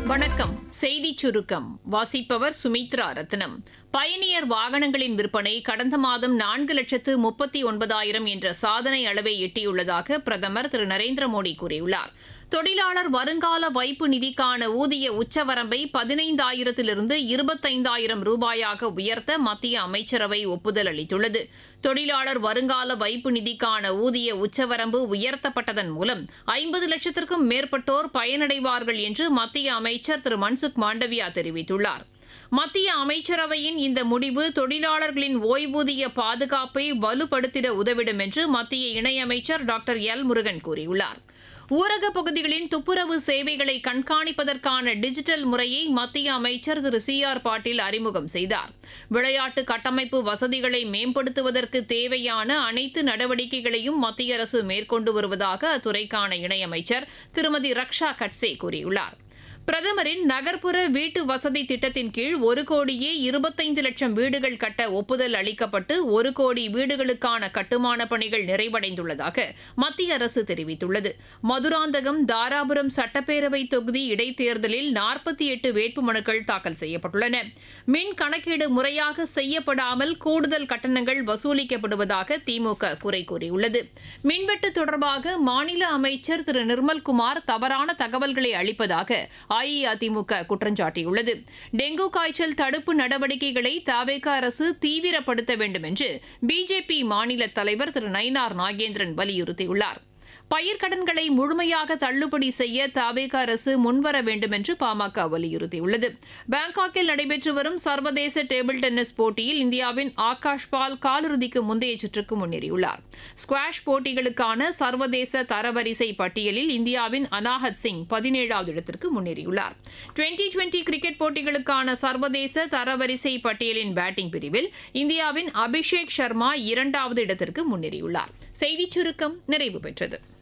வணக்கம் செய்தி சுருக்கம் வாசிப்பவர் சுமித்ரா ரத்னம் பயணியர் வாகனங்களின் விற்பனை கடந்த மாதம் நான்கு லட்சத்து முப்பத்தி ஒன்பதாயிரம் என்ற சாதனை அளவை எட்டியுள்ளதாக பிரதமர் திரு நரேந்திர மோடி கூறியுள்ளார் தொழிலாளர் வருங்கால வைப்பு நிதிக்கான ஊதிய உச்சவரம்பை பதினைந்தாயிரத்திலிருந்து இருபத்தைந்தாயிரம் ரூபாயாக உயர்த்த மத்திய அமைச்சரவை ஒப்புதல் அளித்துள்ளது தொழிலாளர் வருங்கால வைப்பு நிதிக்கான ஊதிய உச்சவரம்பு உயர்த்தப்பட்டதன் மூலம் ஐம்பது லட்சத்திற்கும் மேற்பட்டோர் பயனடைவார்கள் என்று மத்திய அமைச்சர் திரு மன்சுக் மாண்டவியா தெரிவித்துள்ளார் மத்திய அமைச்சரவையின் இந்த முடிவு தொழிலாளர்களின் ஓய்வூதிய பாதுகாப்பை வலுப்படுத்திட உதவிடும் என்று மத்திய இணையமைச்சர் டாக்டர் எல் முருகன் கூறியுள்ளார் ஊரக பகுதிகளின் துப்புரவு சேவைகளை கண்காணிப்பதற்கான டிஜிட்டல் முறையை மத்திய அமைச்சர் திரு சி ஆர் பாட்டீல் அறிமுகம் செய்தார் விளையாட்டு கட்டமைப்பு வசதிகளை மேம்படுத்துவதற்கு தேவையான அனைத்து நடவடிக்கைகளையும் மத்திய அரசு மேற்கொண்டு வருவதாக அத்துறைக்கான இணையமைச்சர் திருமதி ரக்ஷா கட்சே கூறியுள்ளார் பிரதமரின் நகர்ப்புற வீட்டு வசதி திட்டத்தின் கீழ் ஒரு கோடியே இருபத்தைந்து லட்சம் வீடுகள் கட்ட ஒப்புதல் அளிக்கப்பட்டு ஒரு கோடி வீடுகளுக்கான கட்டுமான பணிகள் நிறைவடைந்துள்ளதாக மத்திய அரசு தெரிவித்துள்ளது மதுராந்தகம் தாராபுரம் சட்டப்பேரவை தொகுதி இடைத்தேர்தலில் நாற்பத்தி எட்டு வேட்புமனுக்கள் தாக்கல் செய்யப்பட்டுள்ளன மின் கணக்கீடு முறையாக செய்யப்படாமல் கூடுதல் கட்டணங்கள் வசூலிக்கப்படுவதாக திமுக குறை கூறியுள்ளது மின்வெட்டு தொடர்பாக மாநில அமைச்சர் திரு நிர்மல்குமார் தவறான தகவல்களை அளிப்பதாக அஇஅதிமுக குற்றம் சாட்டியுள்ளது டெங்கு காய்ச்சல் தடுப்பு நடவடிக்கைகளை தவேக அரசு தீவிரப்படுத்த வேண்டும் என்று பிஜேபி மாநில தலைவர் திரு நயினார் நாகேந்திரன் வலியுறுத்தியுள்ளார் பயிர்க்கடன்களை முழுமையாக தள்ளுபடி செய்ய தவேக அரசு முன்வர வேண்டும் என்று பாமக வலியுறுத்தியுள்ளது பாங்காக்கில் நடைபெற்று வரும் சர்வதேச டேபிள் டென்னிஸ் போட்டியில் இந்தியாவின் ஆகாஷ் பால் காலிறுதிக்கு முந்தைய சுற்றுக்கு முன்னேறியுள்ளார் ஸ்குவாஷ் போட்டிகளுக்கான சர்வதேச தரவரிசை பட்டியலில் இந்தியாவின் அனாஹத் சிங் பதினேழாவது இடத்திற்கு முன்னேறியுள்ளார் டுவெண்டி டுவெண்டி கிரிக்கெட் போட்டிகளுக்கான சர்வதேச தரவரிசை பட்டியலின் பேட்டிங் பிரிவில் இந்தியாவின் அபிஷேக் சர்மா இரண்டாவது இடத்திற்கு முன்னேறியுள்ளார் செய்திச் சுருக்கம் நிறைவு பெற்றது